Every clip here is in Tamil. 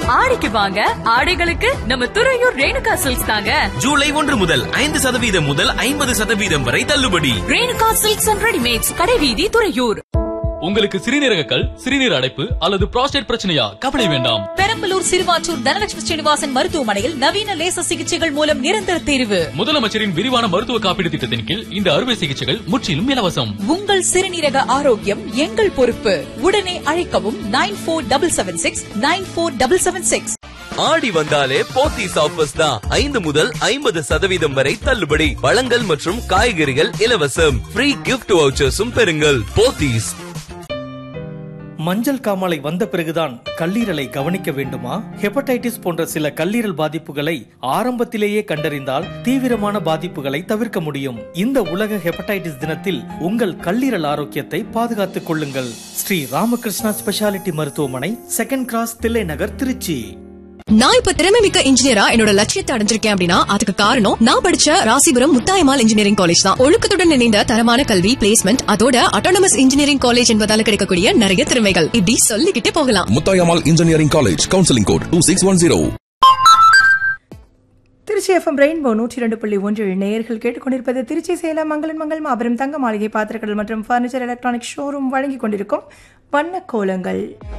ஆடிக்கு வாங்க ஆடைகளுக்கு நம்ம துறையூர் ரேணுகா சில்க்ஸ் தாங்க ஜூலை ஒன்று முதல் ஐந்து சதவீதம் முதல் ஐம்பது சதவீதம் வரை தள்ளுபடி ரேணுகா சில்க்ஸ் அண்ட் ரெடிமேட்ஸ் கடைவீதி துறையூர் உங்களுக்கு சிறுநீரக கல் சிறுநீர் அடைப்பு அல்லது புரோஸ்டேட் பிரச்சனையா கவலை வேண்டாம் பெரம்பலூர் சிறுவாச்சூர் தனலட்சுமி ஸ்ரீனிவாசன் மருத்துவமனையில் நவீன லேசர் சிகிச்சைகள் மூலம் நிரந்தர தீர்வு முதலமைச்சரின் விரிவான மருத்துவ காப்பீடு திட்டத்தின் கீழ் இந்த அறுவை சிகிச்சைகள் முற்றிலும் இலவசம் உங்கள் சிறுநீரக ஆரோக்கியம் எங்கள் பொறுப்பு உடனே அழைக்கவும் nine four double seven six nine four double seven six ஆடி வந்தாலே போத்தீஸ் ஆஃபர்ஸ் தான் ஐந்து முதல் ஐம்பது சதவீதம் வரை தள்ளுபடி பழங்கள் மற்றும் காய்கறிகள் இலவசம் ஃப்ரீ கிஃப்ட் வவுச்சர்ஸும் பெறுங்கள் போத்தீஸ் மஞ்சள் காமாலை வந்த பிறகுதான் கல்லீரலை கவனிக்க வேண்டுமா ஹெப்படைட்டிஸ் போன்ற சில கல்லீரல் பாதிப்புகளை ஆரம்பத்திலேயே கண்டறிந்தால் தீவிரமான பாதிப்புகளை தவிர்க்க முடியும் இந்த உலக ஹெப்படைட்டிஸ் தினத்தில் உங்கள் கல்லீரல் ஆரோக்கியத்தை பாதுகாத்துக் கொள்ளுங்கள் ஸ்ரீ ராமகிருஷ்ணா ஸ்பெஷாலிட்டி மருத்துவமனை செகண்ட் கிராஸ் தில்லை நகர் திருச்சி நான் இப்ப திறமை மிக்க இன்ஜினியரா என்னோட லட்சியத்தை அடைஞ்சிருக்கேன் அப்படின்னா அதுக்கு காரணம் நான் படிச்ச ராசிபுரம் முத்தாயமால் இன்ஜினியரிங் காலேஜ் தான் ஒழுக்கத்துடன் இணைந்த தரமான கல்வி பிளேஸ்மெண்ட் அதோட அட்டானமஸ் இன்ஜினியரிங் காலேஜ் என்பதால கிடைக்கக்கூடிய நிறைய திறமைகள் இப்படி சொல்லிக்கிட்டே போகலாம் Muthayammal engineering college counselling code two six one zero Trichy FM rainbow நூற்றி ரெண்டு புள்ளி ஒன்று நேயர்கள் கேட்டுக்கொண்டிருப்பது திருச்சி சேலம் மங்களன் மங்கள் மாபெரும் தங்க மாளிகை பாத்திரக்கடல் மற்றும் ஃபர்னிச்சர் எலக்ட்ரானிக் ஷோரூம் வழங்கிக் கொண்டிருக்கும் வண்ணக்கோலங்கள்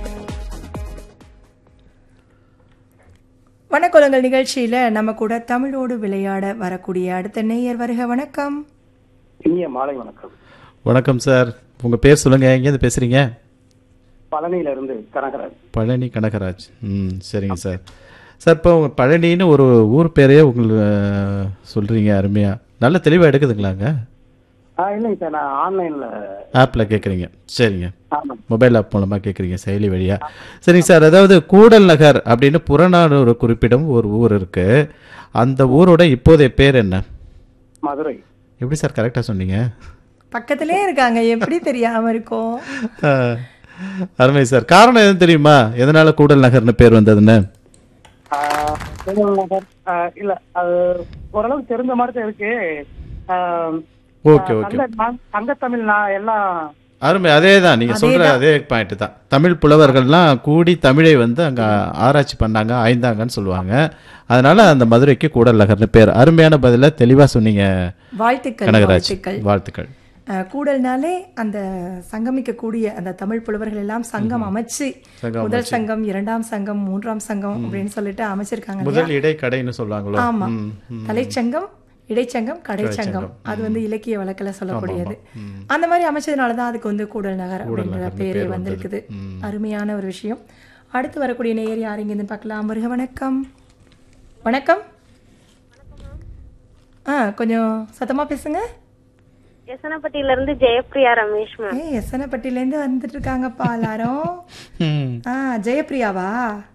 வண்ணக்கோலங்கள் நிகழ்ச்சியில நம்ம கூட தமிழோடு விளையாட வரக்கூடிய அடுத்த நேயர் வருக வணக்கம் இனிய மாலை வணக்கம் வணக்கம் சார் உங்கள் பேர் சொல்லுங்கள் எங்கேருந்து பேசுகிறீங்க பழனியில இருந்து கனகராஜ் பழனி கனகராஜ் ம் சரிங்க சார் சார் இப்போ உங்கள் பழனின்னு ஒரு ஊர் பேரையே உங்களுக்கு சொல்கிறீங்க அருமையாக நல்ல தெளிவாக எடுக்குதுங்களாங்க ஆ இல்லைங்க சார் நான் ஆன்லைன்ல ஆப்பில் கேட்குறீங்க சரிங்க ஆமாம் மொபைல் ஆப் மூலமாக கேட்குறீங்க செயலி வழியாக சரிங்க சார் அதாவது கூடல் நகர் அப்படின்னு புறநானூறு குறிப்பிடும் ஒரு ஊர் இருக்குது அந்த ஊரோட இப்போதைய பேர் என்ன மதுரை எப்படி சார் கரெக்டாக சொன்னீங்க பக்கத்திலே இருக்காங்க எப்படி தெரியாம இருக்கும் ஆ, அருமை சார் காரணம் எதுவும் தெரியுமா எதனால கூடல் நகர்னு பேர் வந்ததுன்னு ஆ, சொல்லுங்க சார். ஆ, இல்ல அது ஓரளவுக்கு தெரிஞ்ச மாதிரி தான் இருக்கு ஆ, ஓகே ஆ, ஓகே தங்க- நான் தங்கத்தமிழ் நான் எல்லாம் அருமை அதே தான் நீங்கள் சொல்கிற அதே பாயிண்ட் தான் தமிழ் புலவர்கள்லாம் கூடி தமிழை வந்து அங்கே ஆராய்ச்சி பண்ணாங்க ஆய்ந்தாங்கன்னு சொல்லுவாங்க அதனால அந்த மதுரைக்கு கூடல் நகர்னு பேர் அருமையான பதில தெளிவாக சொன்னீங்க வாழ்த்துக்கள் கனகராஜ் வாழ்த்துக்கள் வாழ்த்துக்கள் அஹ், கூடல்னாலே அந்த சங்கமிக்கக்கூடிய அந்த தமிழ் புலவர்கள் எல்லாம் சங்கம் அமைச்சு சங்கம் முதல் சங்கம் இரண்டாம் சங்கம் மூன்றாம் சங்கம் அப்படின்னு சொல்லிட்டு அமைச்சிருக்காங்க இல்லையா? முதல் இடைக்கடைன்னு சொல்லுவாங்களோ ஆமா ம், ம். தலைச்சங்கம் இடைச்சங்கம் கடைச்சங்கம் அது வந்து இலக்கிய வழக்கில் சொல்லக்கூடியது அந்த மாதிரி அமைச்சதுனால தான் அதுக்கு வந்து கூடல் நகர் அப்படிங்கிற பேரே வந்திருக்குது அருமையான ஒரு விஷயம் அடுத்து வரக்கூடிய நேயர் யார் இங்கேருந்து பார்க்கலாம் வருக வணக்கம் வணக்கம் ஆ கொஞ்சம் சத்தமா பேசுங்க எசனப்பட்டியில இருந்து ஜெயப்பிரியா ரமேஷ் மேம் ஏய் எசனப்பட்டிலேருந்து வந்துட்டு இருக்காங்கப்பா எல்லாரும் ம். ஆ ஜெயப்பிரியாவா